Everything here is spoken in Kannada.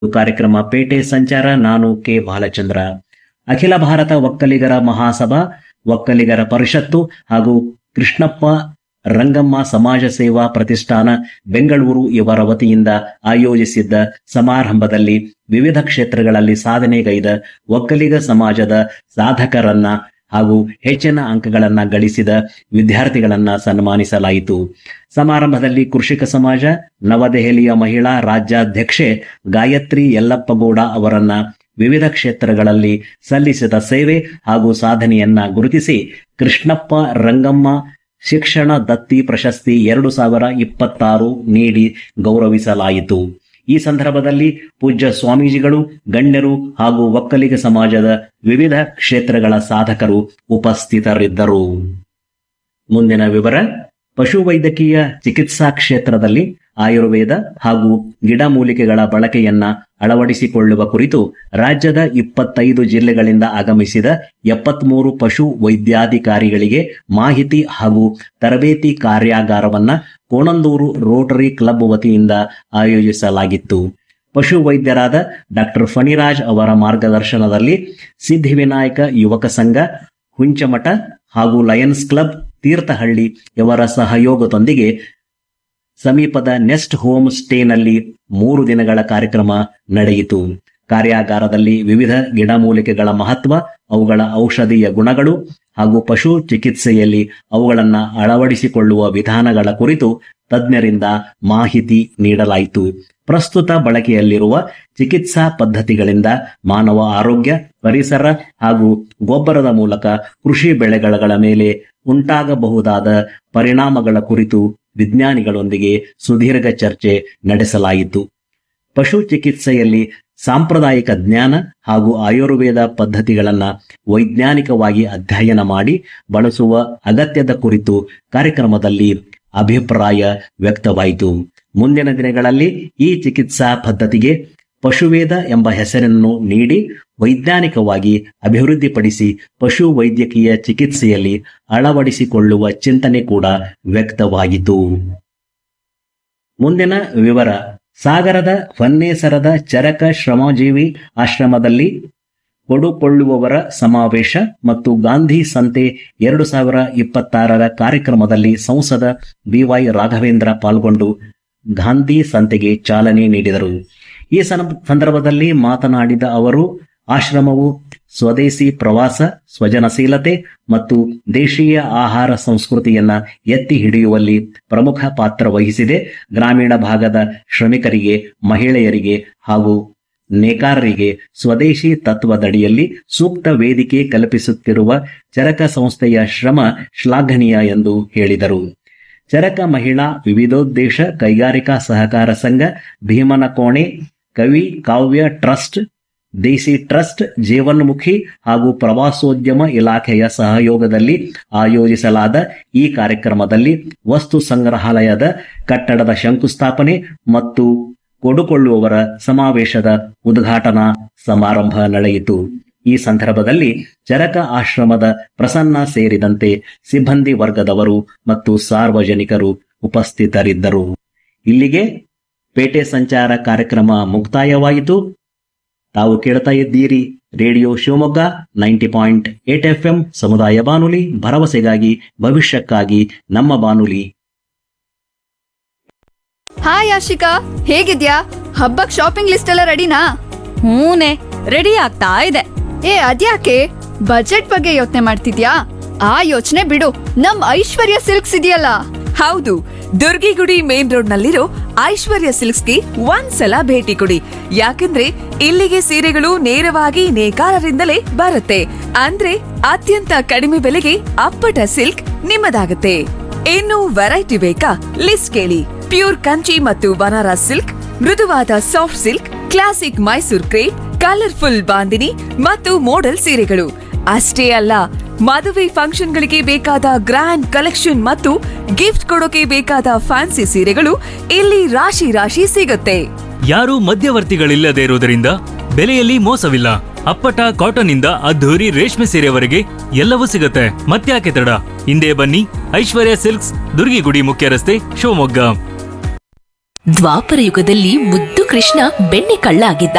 ಕಾರ್ಯಕ್ರಮ ಪೇಟೆ ಸಂಚಾರ ನಾನು ಕೆ ಬಾಲಚಂದ್ರ ಅಖಿಲ ಭಾರತ ಒಕ್ಕಲಿಗರ ಮಹಾಸಭಾ ಒಕ್ಕಲಿಗರ ಪರಿಷತ್ತು ಹಾಗೂ ಕೃಷ್ಣಪ್ಪ ರಂಗಮ್ಮ ಸಮಾಜ ಸೇವಾ ಪ್ರತಿಷ್ಠಾನ ಬೆಂಗಳೂರು ಇವರ ವತಿಯಿಂದ ಆಯೋಜಿಸಿದ್ದ ಸಮಾರಂಭದಲ್ಲಿ ವಿವಿಧ ಕ್ಷೇತ್ರಗಳಲ್ಲಿ ಸಾಧನೆಗೈದ ಒಕ್ಕಲಿಗ ಸಮಾಜದ ಸಾಧಕರನ್ನ ಹಾಗೂ ಹೆಚ್ಚಿನ ಅಂಕಗಳನ್ನ ಗಳಿಸಿದ ವಿದ್ಯಾರ್ಥಿಗಳನ್ನ ಸನ್ಮಾನಿಸಲಾಯಿತು ಸಮಾರಂಭದಲ್ಲಿ ಕೃಷಿಕ ಸಮಾಜ ನವದೆಹಲಿಯ ಮಹಿಳಾ ರಾಜ್ಯಾಧ್ಯಕ್ಷೆ ಗಾಯತ್ರಿ ಯಲ್ಲಪ್ಪಗೌಡ ಅವರನ್ನ ವಿವಿಧ ಕ್ಷೇತ್ರಗಳಲ್ಲಿ ಸಲ್ಲಿಸಿದ ಸೇವೆ ಹಾಗೂ ಸಾಧನೆಯನ್ನ ಗುರುತಿಸಿ ಕೃಷ್ಣಪ್ಪ ರಂಗಮ್ಮ ಶಿಕ್ಷಣ ದತ್ತಿ ಪ್ರಶಸ್ತಿ ಎರಡು ಸಾವಿರ ಇಪ್ಪತ್ತಾರು ನೀಡಿ ಗೌರವಿಸಲಾಯಿತು ಈ ಸಂದರ್ಭದಲ್ಲಿ ಪೂಜ್ಯ ಸ್ವಾಮೀಜಿಗಳು ಗಣ್ಯರು ಹಾಗೂ ಒಕ್ಕಲಿಗ ಸಮಾಜದ ವಿವಿಧ ಕ್ಷೇತ್ರಗಳ ಸಾಧಕರು ಉಪಸ್ಥಿತರಿದ್ದರು ಮುಂದಿನ ವಿವರ ಪಶುವೈದ್ಯಕೀಯ ಚಿಕಿತ್ಸಾ ಕ್ಷೇತ್ರದಲ್ಲಿ ಆಯುರ್ವೇದ ಹಾಗೂ ಗಿಡಮೂಲಿಕೆಗಳ ಬಳಕೆಯನ್ನ ಅಳವಡಿಸಿಕೊಳ್ಳುವ ಕುರಿತು ರಾಜ್ಯದ ಇಪ್ಪತ್ತೈದು ಜಿಲ್ಲೆಗಳಿಂದ ಆಗಮಿಸಿದ ಎಪ್ಪತ್ಮೂರು ಪಶು ವೈದ್ಯಾಧಿಕಾರಿಗಳಿಗೆ ಮಾಹಿತಿ ಹಾಗೂ ತರಬೇತಿ ಕಾರ್ಯಾಗಾರವನ್ನ ಕೋಣಂದೂರು ರೋಟರಿ ಕ್ಲಬ್ ವತಿಯಿಂದ ಆಯೋಜಿಸಲಾಗಿತ್ತು ಪಶು ವೈದ್ಯರಾದ ಡಾಕ್ಟರ್ ಫಣಿರಾಜ್ ಅವರ ಮಾರ್ಗದರ್ಶನದಲ್ಲಿ ಸಿದ್ಧಿವಿನಾಯಕ ಯುವಕ ಸಂಘ ಹುಂಚಮಠ ಹಾಗೂ ಲಯನ್ಸ್ ಕ್ಲಬ್ ತೀರ್ಥಹಳ್ಳಿ ಇವರ ಸಹಯೋಗದೊಂದಿಗೆ ಸಮೀಪದ ನೆಸ್ಟ್ ಹೋಮ್ ಸ್ಟೇನಲ್ಲಿ ಮೂರು ದಿನಗಳ ಕಾರ್ಯಕ್ರಮ ನಡೆಯಿತು ಕಾರ್ಯಾಗಾರದಲ್ಲಿ ವಿವಿಧ ಗಿಡಮೂಲಿಕೆಗಳ ಮಹತ್ವ ಅವುಗಳ ಔಷಧೀಯ ಗುಣಗಳು ಹಾಗೂ ಪಶು ಚಿಕಿತ್ಸೆಯಲ್ಲಿ ಅವುಗಳನ್ನ ಅಳವಡಿಸಿಕೊಳ್ಳುವ ವಿಧಾನಗಳ ಕುರಿತು ತಜ್ಞರಿಂದ ಮಾಹಿತಿ ನೀಡಲಾಯಿತು ಪ್ರಸ್ತುತ ಬಳಕೆಯಲ್ಲಿರುವ ಚಿಕಿತ್ಸಾ ಪದ್ಧತಿಗಳಿಂದ ಮಾನವ ಆರೋಗ್ಯ ಪರಿಸರ ಹಾಗೂ ಗೊಬ್ಬರದ ಮೂಲಕ ಕೃಷಿ ಬೆಳೆಗಳ ಮೇಲೆ ಉಂಟಾಗಬಹುದಾದ ಪರಿಣಾಮಗಳ ಕುರಿತು ವಿಜ್ಞಾನಿಗಳೊಂದಿಗೆ ಸುದೀರ್ಘ ಚರ್ಚೆ ನಡೆಸಲಾಯಿತು ಪಶು ಚಿಕಿತ್ಸೆಯಲ್ಲಿ ಸಾಂಪ್ರದಾಯಿಕ ಜ್ಞಾನ ಹಾಗೂ ಆಯುರ್ವೇದ ಪದ್ಧತಿಗಳನ್ನ ವೈಜ್ಞಾನಿಕವಾಗಿ ಅಧ್ಯಯನ ಮಾಡಿ ಬಳಸುವ ಅಗತ್ಯದ ಕುರಿತು ಕಾರ್ಯಕ್ರಮದಲ್ಲಿ ಅಭಿಪ್ರಾಯ ವ್ಯಕ್ತವಾಯಿತು ಮುಂದಿನ ದಿನಗಳಲ್ಲಿ ಈ ಚಿಕಿತ್ಸಾ ಪದ್ಧತಿಗೆ ಪಶುವೇದ ಎಂಬ ಹೆಸರನ್ನು ನೀಡಿ ವೈಜ್ಞಾನಿಕವಾಗಿ ಅಭಿವೃದ್ಧಿಪಡಿಸಿ ಪಶು ವೈದ್ಯಕೀಯ ಚಿಕಿತ್ಸೆಯಲ್ಲಿ ಅಳವಡಿಸಿಕೊಳ್ಳುವ ಚಿಂತನೆ ಕೂಡ ವ್ಯಕ್ತವಾಯಿತು ಮುಂದಿನ ವಿವರ ಸಾಗರದ ಹೊನ್ನೇಸರದ ಚರಕ ಶ್ರಮಜೀವಿ ಆಶ್ರಮದಲ್ಲಿ ಕೊಡುಕೊಳ್ಳುವವರ ಸಮಾವೇಶ ಮತ್ತು ಗಾಂಧಿ ಸಂತೆ ಎರಡು ಸಾವಿರ ಇಪ್ಪತ್ತಾರರ ಕಾರ್ಯಕ್ರಮದಲ್ಲಿ ಸಂಸದ ಬಿವೈ ರಾಘವೇಂದ್ರ ಪಾಲ್ಗೊಂಡು ಗಾಂಧಿ ಸಂತೆಗೆ ಚಾಲನೆ ನೀಡಿದರು ಈ ಸನ- ಸಂದರ್ಭದಲ್ಲಿ ಮಾತನಾಡಿದ ಅವರು ಆಶ್ರಮವು ಸ್ವದೇಶಿ ಪ್ರವಾಸ ಸ್ವಜನಶೀಲತೆ ಮತ್ತು ದೇಶೀಯ ಆಹಾರ ಸಂಸ್ಕೃತಿಯನ್ನ ಎತ್ತಿ ಹಿಡಿಯುವಲ್ಲಿ ಪ್ರಮುಖ ಪಾತ್ರ ವಹಿಸಿದೆ ಗ್ರಾಮೀಣ ಭಾಗದ ಶ್ರಮಿಕರಿಗೆ ಮಹಿಳೆಯರಿಗೆ ಹಾಗೂ ನೇಕಾರರಿಗೆ ಸ್ವದೇಶಿ ತತ್ವದಡಿಯಲ್ಲಿ ಸೂಕ್ತ ವೇದಿಕೆ ಕಲ್ಪಿಸುತ್ತಿರುವ ಚರಕ ಸಂಸ್ಥೆಯ ಶ್ರಮ ಶ್ಲಾಘನೀಯ ಎಂದು ಹೇಳಿದರು ಚರಕ ಮಹಿಳಾ ವಿವಿಧೋದ್ದೇಶ ಕೈಗಾರಿಕಾ ಸಹಕಾರ ಸಂಘ ಭೀಮನಕೋಣೆ ಕವಿ ಕಾವ್ಯ ಟ್ರಸ್ಟ್ ದೇಸಿ ಟ್ರಸ್ಟ್ ಜೀವನ್ಮುಖಿ ಹಾಗೂ ಪ್ರವಾಸೋದ್ಯಮ ಇಲಾಖೆಯ ಸಹಯೋಗದಲ್ಲಿ ಆಯೋಜಿಸಲಾದ ಈ ಕಾರ್ಯಕ್ರಮದಲ್ಲಿ ವಸ್ತು ಸಂಗ್ರಹಾಲಯದ ಕಟ್ಟಡದ ಶಂಕುಸ್ಥಾಪನೆ ಮತ್ತು ಕೊಡುಕೊಳ್ಳುವವರ ಸಮಾವೇಶದ ಉದ್ಘಾಟನಾ ಸಮಾರಂಭ ನಡೆಯಿತು ಈ ಸಂದರ್ಭದಲ್ಲಿ ಚರಕ ಆಶ್ರಮದ ಪ್ರಸನ್ನ ಸೇರಿದಂತೆ ಸಿಬ್ಬಂದಿ ವರ್ಗದವರು ಮತ್ತು ಸಾರ್ವಜನಿಕರು ಉಪಸ್ಥಿತರಿದ್ದರು ಇಲ್ಲಿಗೆ ಪೇಟೆ ಸಂಚಾರ ಕಾರ್ಯಕ್ರಮ ಮುಕ್ತಾಯವಾಯಿತು ತಾವು ಕೇಳ್ತಾ ಇದ್ದೀರಿ radio Shivamogga ninety point eight F M ಸಮುದಾಯ ಬಾನುಲಿ ಭರವಸೆಗಾಗಿ ಭವಿಷ್ಯಕ್ಕಾಗಿ ನಮ್ಮ ಬಾನುಲಿ ಹಾಯ್ ಆಶಿಕಾ ಹೇಗಿದ್ಯಾ ಹಬ್ಬಕ್ ಶಾಪಿಂಗ್ ಲಿಸ್ಟ್ ಎಲ್ಲ ರೆಡಿನಾ ಹೂನೆ ರೆಡಿ ಆಗ್ತಾ ಇದೆ ಏ ಅದ್ಯಾಕೆ ಬಜೆಟ್ ಬಗ್ಗೆ ಯೋಚನೆ ಮಾಡ್ತಿದ್ಯಾ ಆ ಯೋಚನೆ ಬಿಡು ನಮ್ ಐಶ್ವರ್ಯ ಸಿಲ್ಕ್ಸ್ ಇದೆಯಲ್ಲ ಹೌದು ದುರ್ಗಿಗುಡಿ ಮೇನ್ ರೋಡ್ ನಲ್ಲಿರೋ ಐಶ್ವರ್ಯ ಸಿಲ್ಕ್ಸ್ಗೆ ಒಂದ್ಸಲ ಭೇಟಿ ಕೊಡಿ ಯಾಕಂದ್ರೆ ಇಲ್ಲಿಗೆ ಸೀರೆಗಳು ನೇರವಾಗಿ ನೇಕಾರರಿಂದಲೇ ಬರುತ್ತೆ ಅಂದ್ರೆ ಅತ್ಯಂತ ಕಡಿಮೆ ಬೆಲೆಗೆ ಅಪ್ಪಟ ಸಿಲ್ಕ್ ನಿಮ್ಮದಾಗುತ್ತೆ ಇನ್ನು ವೆರೈಟಿ ಬೇಕಾ ಲಿಸ್ಟ್ ಕೇಳಿ ಪ್ಯೂರ್ ಕಂಚಿ ಮತ್ತು ಬನಾರಸ್ ಸಿಲ್ಕ್ ಮೃದುವಾದ soft silk classic Mysore crepe colourful bandhani ಮತ್ತು ಮೋಡಲ್ ಸೀರೆಗಳು ಅಷ್ಟೇ ಅಲ್ಲ ಮದುವೆ ಫಂಕ್ಷನ್ಗಳಿಗೆ ಬೇಕಾದ ಗ್ರ್ಯಾಂಡ್ ಕಲೆಕ್ಷನ್ ಮತ್ತು ಗಿಫ್ಟ್ ಕೊಡೋಕೆ ಬೇಕಾದ ಫ್ಯಾನ್ಸಿ ಸೀರೆಗಳು ಇಲ್ಲಿ ರಾಶಿ ರಾಶಿ ಸಿಗುತ್ತೆ ಯಾರೂ ಮಧ್ಯವರ್ತಿಗಳಿಲ್ಲದೆ ಇರುವುದರಿಂದ ಬೆಲೆಯಲ್ಲಿ ಮೋಸವಿಲ್ಲ ಅಪ್ಪಟ ಕಾಟನ್ ಇಂದ ಅದ್ಧೂರಿ ರೇಷ್ಮೆ ಸೀರೆವರೆಗೆ ಎಲ್ಲವೂ ಸಿಗುತ್ತೆ ಮತ್ತ್ಯಾಕೆ ತಡ ಹಿಂದೆ ಬನ್ನಿ ಐಶ್ವರ್ಯ ಸಿಲ್ಕ್ಸ್ ದುರ್ಗಿಗುಡಿ ಮುಖ್ಯ ರಸ್ತೆ ಶಿವಮೊಗ್ಗ ದ್ವಾಪರ ಯುಗದಲ್ಲಿ ಮುದ್ದು ಕೃಷ್ಣ ಬೆಣ್ಣೆ ಕಳ್ಳ ಆಗಿದ್ದ